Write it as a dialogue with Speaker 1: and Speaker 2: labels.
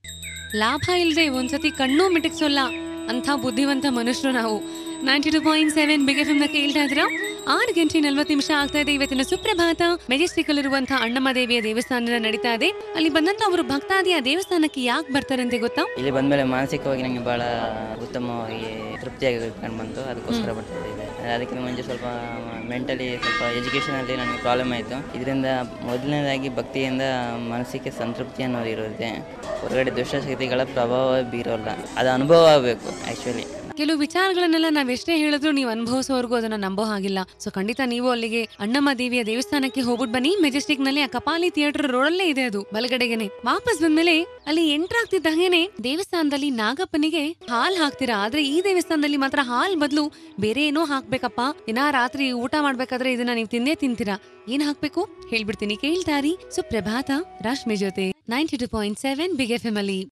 Speaker 1: ಲಾಭ ಇಲ್ಲದೆ ಒಂದ್ಸತಿ ಕಣ್ಣು ಮಿಟಕ್ಸೋಲ್ಲ ಅಂಥ ಬುದ್ಧಿವಂತ ಮನುಷ್ಯರು ನಾವು ninety two point seven big F ನ ಕೇಳ್ತಾ ಇದ್ರ ಆರು ಗಂಟೆ ನಲ್ವತ್ತು ನಿಮಿಷ ಆಗ್ತಾ ಇದೆ ಇವತ್ತಿನ ಸುಪ್ರಭಾತ ಮೆಜೆಸ್ಟಿಕ್ ಅಲ್ಲಿರುವಂತಹ ಅಣ್ಣಮ್ಮ ದೇವಿಯ ದೇವಸ್ಥಾನ ನಡೀತಾ ಇದೆ ಅಲ್ಲಿ ಬಂದಂತ ಅವರು ಭಕ್ತಾದಿಯ ದೇವಸ್ಥಾನಕ್ಕೆ ಯಾಕೆ ಬರ್ತಾರಂತೆ ಗೊತ್ತಾ
Speaker 2: ಇಲ್ಲಿ ಬಂದಮೇಲೆ ಮಾನಸಿಕವಾಗಿ ನನಗೆ ಭಾಳ ಉತ್ತಮವಾಗಿ ತೃಪ್ತಿಯಾಗಿ ಕಂಡು ಬಂತು ಅದಕ್ಕೋಸ್ಕರ ಬರ್ತಾ ಇದ್ದೆ ಅದಕ್ಕಿಂತ ಮುಂಚೆ ಸ್ವಲ್ಪ ಮೆಂಟಲಿ ಸ್ವಲ್ಪ ಎಜುಕೇಷನಲ್ಲಿ ನನಗೆ ಪ್ರಾಬ್ಲಮ್ ಆಯಿತು ಇದರಿಂದ ಮೊದಲನೇದಾಗಿ ಭಕ್ತಿಯಿಂದ ಮನಸ್ಸಿಗೆ ಸಂತೃಪ್ತಿ ಅನ್ನೋದು ಇರುತ್ತೆ ಹೊರಗಡೆ ದುಷ್ಟಶಕ್ತಿಗಳ ಪ್ರಭಾವ ಬೀರೋಲ್ಲ ಅದು ಅನುಭವ ಆಗಬೇಕು ಆ್ಯಕ್ಚುಲಿ
Speaker 1: ಕೆಲವು ವಿಚಾರಗಳನ್ನೆಲ್ಲ ನಾವ್ ಎಷ್ಟೇ ಹೇಳಿದ್ರು ನೀವು ಅನುಭವಿಸೋರ್ಗೂ ಅದನ್ನ ನಂಬೋ ಹಾಗಿಲ್ಲ ಸೊ ಖಂಡಿತ ನೀವು ಅಲ್ಲಿಗೆ ಅಣ್ಣಮ್ಮ ದೇವಿಯ ದೇವಸ್ಥಾನಕ್ಕೆ ಹೋಗ್ಬಿಟ್ಟು ಬನ್ನಿ ಮೆಜೆಸ್ಟಿಕ್ ನಲ್ಲಿ ಆ ಕಪಾಲಿ ಥಿಯೇಟರ್ ರೋಡಲ್ಲೇ ಇದೆ ಅದು ಬಲಗಡೆಗೆನೆ ವಾಪಸ್ ಬಂದ್ಮೇಲೆ ಅಲ್ಲಿ ಎಂಟರ್ ಆಗ್ತಿದ್ದಂಗೆನೆ ದೇವಸ್ಥಾನದಲ್ಲಿ ನಾಗಪ್ಪನಿಗೆ ಹಾಲ್ ಹಾಕ್ತೀರಾ ಆದ್ರೆ ಈ ದೇವಸ್ಥಾನದಲ್ಲಿ ಮಾತ್ರ ಹಾಲ್ ಬದಲು ಬೇರೆ ಏನೋ ಹಾಕ್ಬೇಕಪ್ಪ ದಿನ ರಾತ್ರಿ ಊಟ ಮಾಡ್ಬೇಕಾದ್ರೆ ಇದನ್ನ ನೀವು ತಿಂದೇ ತಿಂತೀರಾ ಏನ್ ಹಾಕ್ಬೇಕು ಹೇಳ್ಬಿಡ್ತೀನಿ ಕೇಳ್ತಾರಿ ಸುಪ್ರಭಾತ ರಾಶ್ಮಿ ಜೊತೆ ninety two point seven big F M ಅಲ್ಲಿ